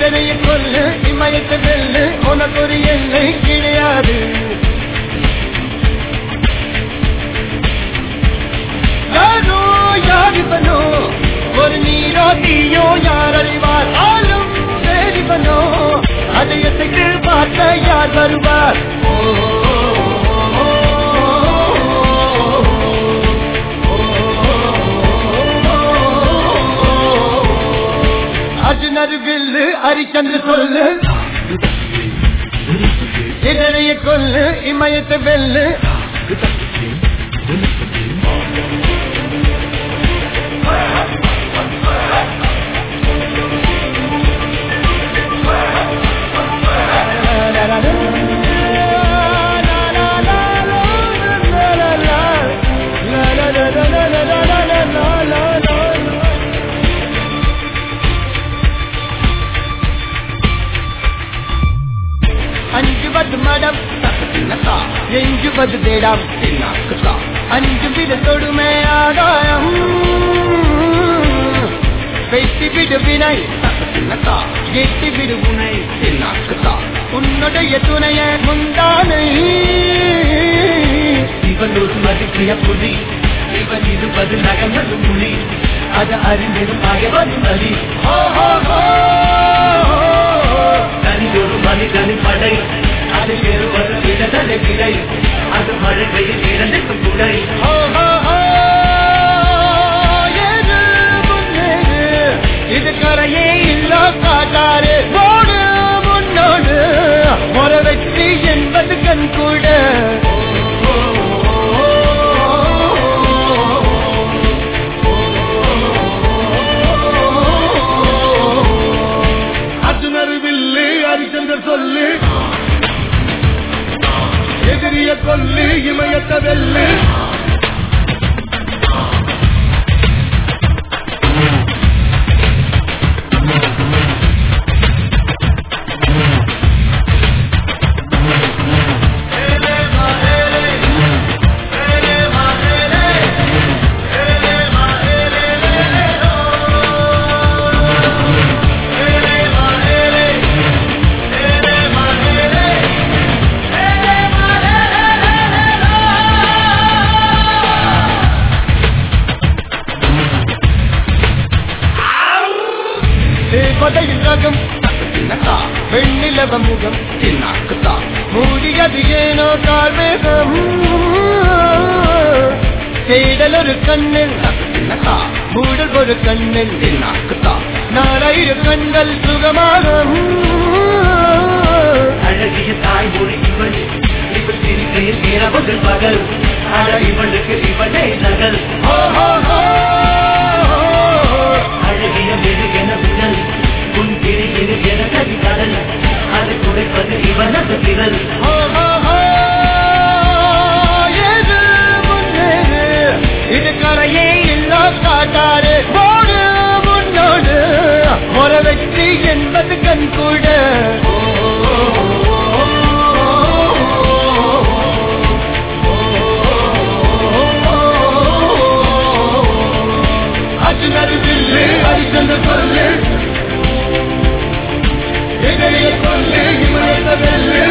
இதனைய கொல்லு இமயத்தை வெல்லு உனக்கு ஒரு எல்லை கிடையாது யாரோ யாரிவனோ ஒரு நீரோ தீயோ யார் அறிவார் ஆளும் வேறிவனோ அதயத்துக்கு பார்த்த யார் வருவார் ஓ, ஓ, அர்ஜுனர் வில்லு ஹரிச்சந்திர சொல்லு இதனைய கொல்லு இமயத்தை வெல்லு அஞ்சுவது மடம் எஞ்சுவது தேடம் அஞ்சு விட தொடுமை ஆதாயம் வெட்டி விடு வினை எட்டி விடு உனை உன்னுடைய துணைய முந்தானை இவன் ஒரு மதிப்பிய புலி இவன் இருபது நகங்கள் புலி அது அறிந்திடும் ஆகவன் வலி ஹோ, ஹோ, ஹோ. தனி ஒரு மனிதனின் படை அது பெறுவது விடுதலை விடை அது மழை பெய்யும் இரண்டுக்கும் குடை ஹோ, ஹோ, ஹோ. எது முன்னேறு, இது கரையே இல்ல காட்டாறு ஓடு முன்னோடு ஒரு வெற்றி என்பது கண் கூட அர்ஜுனர் வில்லு ஹரிச்சந்தர் சொல்லு எதிரிய கொல்லு இமயத்த வெல்லு தேவதையின் ரகம் வெண்ணிலவ முகம் மூடியது ஏனோ கார்மேகம் தேடல் ஒரு கண்ணில் மூடல் ஒரு கண்ணில் நாலாயிரம் கண்கள் சுகமாக அழகிய தாய்மொழி இவள் இவள் சிரிக்கையில் இரவுகள் பகல் அழ இவளுக்கு இவளே நகல் அழகிய மெழுகென விரல் உன் பிரியில் என கவி கடல் அதை குறைப்பது இவனது விரல் எது முன்னேறு இது கரையே இல்ல காட்டாறு போடு முன்னோடு ஒரு வெற்றி என்பது கண் கூட அர்ஜுனர் வில்லு ஹரிச்சந்திர சொல்லு இதய கொல்லு இமயத்த வெல்லு